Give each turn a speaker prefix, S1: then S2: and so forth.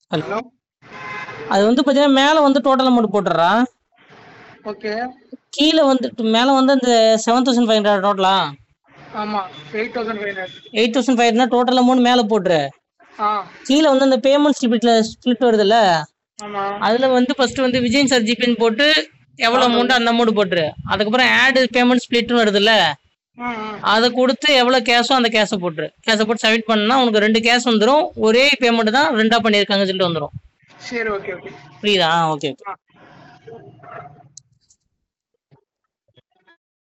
S1: hello
S2: அது வந்து பார்த்தீங்கன்னா மேலே வந்து டோட்டல் அமௌண்ட் போட்டுடுறா
S1: ஓகே
S2: கீழே வந்துட்டு மேலே வந்து அந்த செவன் தௌசண்ட் ஃபைவ் ஹண்ட்ரட் டோட்டலா
S1: ஆமா eight thousand five hundred
S2: eight thousand five hundred total amount மேலே போட்டுரு
S1: ஆ
S2: கீழே வந்து அந்த பேமெண்ட் ஸ்லிப்ல ஸ்லிப் வருதுல்ல
S1: ஆமா
S2: அதில் வந்து ஃபர்ஸ்ட் வந்து விஜய் சார் ஜிபேன்னு போட்டு எவ்வளோ அமௌண்ட் அந்த அமௌண்ட் போட்டுரு அதுக்கப்புறம் ஆடு பேமெண்ட் ஸ்பிளிட்னு வருதுல்ல
S1: ம் ம்
S2: அதை கொடுத்து எவ்வளோ கேஷோ அந்த கேஷை போட்டுரு கேஷை போட்டு சப்மிட் பண்ணா உனக்கு ரெண்டு கேஷ் வந்துடும் ஒரே பேமெண்ட் தான் ரெண்டா பண்ணியிருக்காங்கன்னு சொல்லிட்டு வந்துடும்
S1: சரி ஓகே ஓகே
S2: புரியுதா ஓகே ஓகே
S1: ஆ